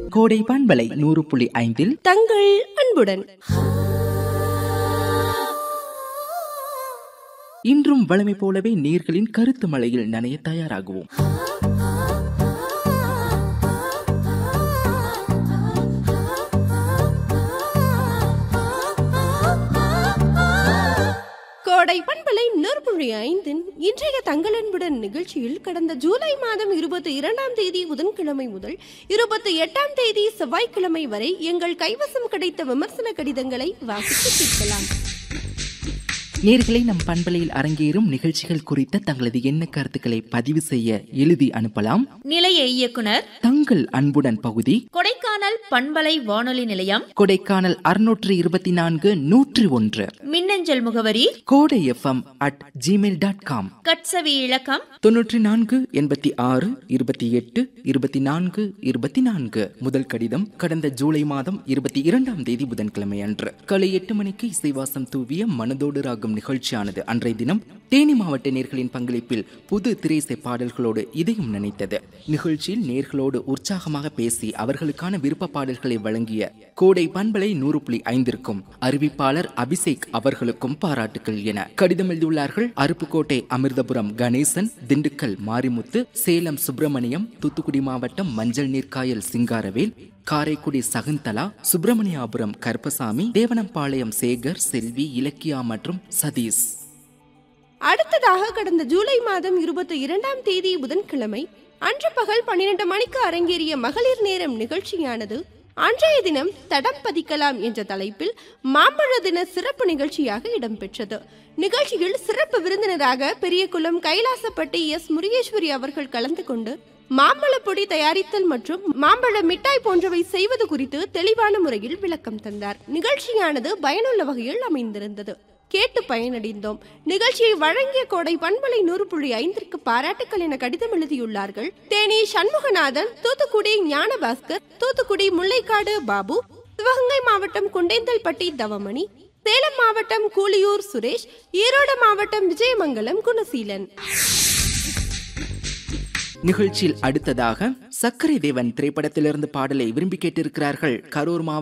கோடை பண்பலை நூறு புள்ளி ஐந்தில் தங்கள் அன்புடன் இன்றும் வழமை போலவே நீர்களின் கருத்து மழையில் நனைய தயாராகுவோம் கோடை பண்பலை நூற்புழி ஐந்தின் இன்றைய தங்கள் அன்புடன் நிகழ்ச்சியில் கடந்த ஜூலை மாதம் இருபத்தி இரண்டாம் தேதி புதன்கிழமை முதல் இருபத்தி எட்டாம் தேதி செவ்வாய்க்கிழமை வரை எங்கள் கைவசம் கிடைத்த விமர்சன கடிதங்களை வாசித்து தீர்க்கலாம் நேர்களை நம் பண்பலையில் அரங்கேறும் நிகழ்ச்சிகள் குறித்த தங்களது எண்ண கருத்துக்களை பதிவு செய்ய எழுதி அனுப்பலாம் நிலைய இயக்குனர் தங்கள் அன்புடன் பகுதி கொடைக்கானல் பண்பலை வானொலி நிலையம் கொடைக்கானல் அறுநூற்று இருபத்தி நான்கு நூற்றி ஒன்று மின்னஞ்சல் முகவரி Kodai FM at Gmail dot com கட்சவி இலக்கம் தொன்னூற்றி நான்கு எண்பத்தி ஆறு இருபத்தி எட்டு இருபத்தி நான்கு இருபத்தி நான்கு முதல் கடிதம் கடந்த ஜூலை மாதம் இருபத்தி இரண்டாம் தேதி புதன்கிழமை அன்று காலை எட்டு மணிக்கு இசைவாசம் தூவிய மனதோடு ராகும் நிகழ்ச்சியானது அன்றைய தினம் தேனி மாவட்ட நேர்களின் பங்களிப்பில் புது திரைசை பாடல்களோடு இதயம் நினைத்தது நிகழ்ச்சியில் நேர்களோடு உற்சாகமாக பேசி அவர்களுக்கான விருப்ப பாடல்களை வழங்கிய கோடை பண்பலை நூறு புள்ளி ஐந்திற்கும் அறிவிப்பாளர் அபிஷேக் அவர்களுக்கும் பாராட்டுகள் என கடிதம் எழுதியுள்ளார்கள் அருப்புக்கோட்டை அமிர்தபுரம் கணேசன் திண்டுக்கல் மாரிமுத்து சேலம் சுப்பிரமணியம் தூத்துக்குடி மாவட்டம் மஞ்சள் நீர்க்காயல் சிங்காரவேல் காரைக்குடி சகுந்தலா சுப்பிரமணியாபுரம் கருப்பசாமி தேவனம்பாளையம் சேகர் செல்வி இலக்கியா மற்றும் சதீஷ் அடுத்ததாக கடந்த ஜூலை மாதம் இருபத்தி இரண்டாம் தேதி புதன்கிழமை அன்று பகல் பன்னிரண்டு மணிக்கு அரங்கேறிய மகளிர் நேரம் நிகழ்ச்சியானது அன்றைய தினம் தடம் பதிக்கலாம் என்ற தலைப்பில் மாம்பழ தின சிறப்பு நிகழ்ச்சியாக இடம்பெற்றது நிகழ்ச்சியில் சிறப்பு விருந்தினராக பெரியகுளம் கைலாசப்பட்டி எஸ் முருகேஸ்வரி அவர்கள் கலந்து கொண்டு மாம்பழ பொடி தயாரித்தல் மற்றும் மாம்பழ மிட்டாய் போன்றவை செய்வது குறித்து தெளிவான முறையில் விளக்கம் தந்தார் நிகழ்ச்சியானது பயனுள்ள வகையில் அமைந்திருந்தது கேட்டு பயனடைந்தோம் நிகழ்ச்சியை வழங்கிய கோடை பண்பலை நூறு புள்ளி ஐந்திற்கு பாராட்டுக்கள் என கடிதம் எழுதியுள்ளார்கள் தேனி சண்முகநாதன் தூத்துக்குடி ஞானபாஸ்கர் தூத்துக்குடி முல்லைக்காடு பாபு சிவகங்கை மாவட்டம் குண்டேந்தல்பட்டி தவமணி சேலம் மாவட்டம் கூலியூர் சுரேஷ் ஈரோடு மாவட்டம் விஜயமங்கலம் குணசீலன் நிகழ்ச்சியில் அடுத்ததாக சக்கரை தேவன் திரைப்படத்திலிருந்து பாடலை விரும்பி கேட்டிருக்கிறார்கள் கரூர் மாவட்டம்